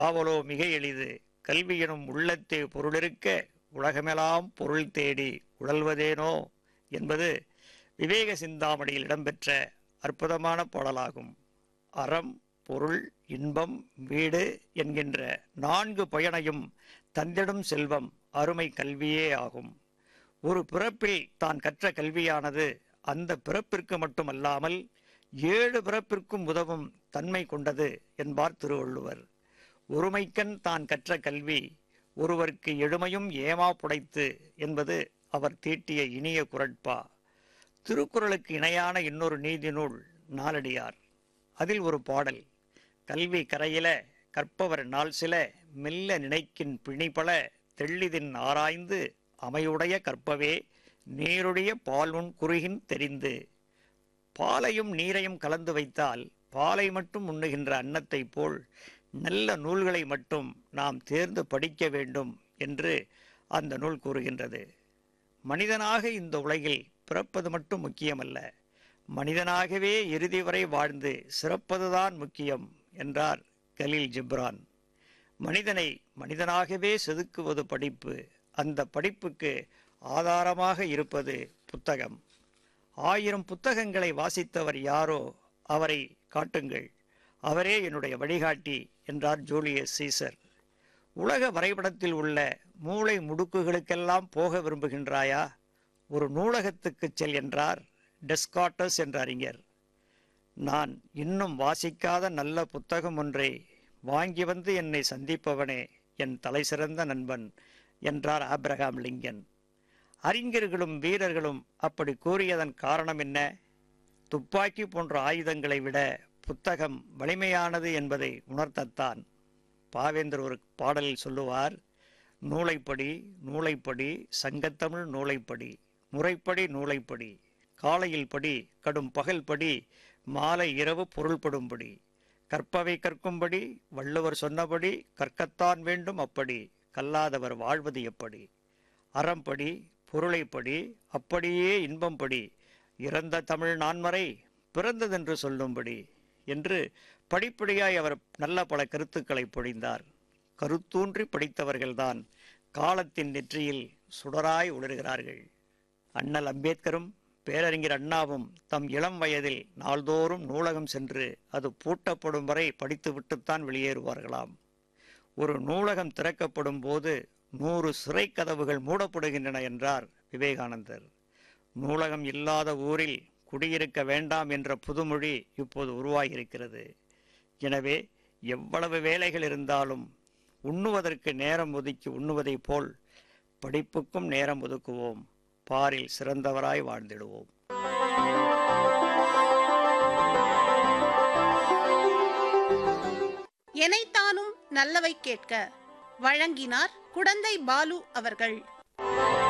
ஆவலோ மிக எளிது கல்வி எனும் உள்ளத்தே பொருளிருக்க உலகமெல்லாம் பொருள் தேடி உழல்வதேனோ என்பது விவேக சிந்தாமணியில் இடம்பெற்ற அற்புதமான பாடலாகும் அறம் பொருள் இன்பம் வீடு என்கின்ற நான்கு பயனையும் தந்திடும் செல்வம் அருமை கல்வியே ஆகும் ஒரு பிறப்பில் தான் கற்ற கல்வியானது அந்த பிறப்பிற்கு மட்டுமல்லாமல் ஏழு பிறப்பிற்கும் உதவும் தன்மை கொண்டது என்பார் திருவள்ளுவர் ஒருமைக்கண் தான் கற்ற கல்வி ஒருவருக்கு எழுமையும் ஏமா புடைத்து என்பது அவர் தீட்டிய இனிய குரட்பா திருக்குறளுக்கு இணையான இன்னொரு நீதி நூல் நாலடியார் அதில் ஒரு பாடல் கல்வி கரையில கற்பவர் நாள் சில மெல்ல நினைக்கின் பிணிபல தெள்ளிதின் ஆராய்ந்து அமையுடைய கற்பவே நீருடைய பால்உன் குறுகின் தெரிந்து பாலையும் நீரையும் கலந்து வைத்தால் பாலை மட்டும் உண்ணுகின்ற அன்னத்தைப் போல் நல்ல நூல்களை மட்டும் நாம் தேர்ந்து படிக்க வேண்டும் என்று அந்த நூல் கூறுகின்றது மனிதனாக இந்த உலகில் பிறப்பது மட்டும் முக்கியமல்ல மனிதனாகவே இறுதி வரை வாழ்ந்து சிறப்பதுதான் முக்கியம் என்றார் கலீல் ஜிப்ரான் மனிதனை மனிதனாகவே செதுக்குவது படிப்பு அந்த படிப்புக்கு ஆதாரமாக இருப்பது புத்தகம் ஆயிரம் புத்தகங்களை வாசித்தவர் யாரோ அவரை காட்டுங்கள் அவரே என்னுடைய வழிகாட்டி என்றார் ஜூலியஸ் சீசர் உலக வரைபடத்தில் உள்ள மூளை முடுக்குகளுக்கெல்லாம் போக விரும்புகின்றாயா ஒரு நூலகத்துக்கு செல் என்றார் டெஸ்காட்டஸ் என்ற அறிஞர் நான் இன்னும் வாசிக்காத நல்ல புத்தகம் ஒன்றை வாங்கி வந்து என்னை சந்திப்பவனே என் தலை சிறந்த நண்பன் என்றார் ஆப்ரஹாம் லிங்கன் அறிஞர்களும் வீரர்களும் அப்படி கூறியதன் காரணம் என்ன துப்பாக்கி போன்ற ஆயுதங்களை விட புத்தகம் வலிமையானது என்பதை உணர்த்தத்தான் பாவேந்தர் ஒரு பாடலில் சொல்லுவார் நூலைப்படி நூலைப்படி சங்கத்தமிழ் நூலைப்படி முறைப்படி நூலைப்படி காலையில் படி கடும் பகல் படி மாலை இரவு பொருள்படும்படி கற்பவை கற்கும்படி வள்ளுவர் சொன்னபடி கற்கத்தான் வேண்டும் அப்படி கல்லாதவர் வாழ்வது எப்படி அறம்படி பொருளைப்படி அப்படியே இன்பம்படி இறந்த தமிழ் நான்மறை பிறந்ததென்று சொல்லும்படி என்று படிப்படியாய் அவர் நல்ல பல கருத்துக்களை பொழிந்தார் கருத்தூன்றி படித்தவர்கள்தான் காலத்தின் நெற்றியில் சுடராய் ஒளிர்கிறார்கள் அண்ணல் அம்பேத்கரும் பேரறிஞர் அண்ணாவும் தம் இளம் வயதில் நாள்தோறும் நூலகம் சென்று அது பூட்டப்படும் வரை படித்துவிட்டுத்தான் வெளியேறுவார்களாம் ஒரு நூலகம் திறக்கப்படும் போது நூறு சிறை கதவுகள் மூடப்படுகின்றன என்றார் விவேகானந்தர் நூலகம் இல்லாத ஊரில் குடியிருக்க வேண்டாம் என்ற புதுமொழி இப்போது உருவாகியிருக்கிறது எனவே எவ்வளவு வேலைகள் இருந்தாலும் உண்ணுவதற்கு நேரம் ஒதுக்கி உண்ணுவதைப் போல் படிப்புக்கும் நேரம் ஒதுக்குவோம் பாரில் சிறந்தவராய் வாழ்ந்திடுவோம் எனைத்தானும் நல்லவை கேட்க வழங்கினார் குடந்தை பாலு அவர்கள்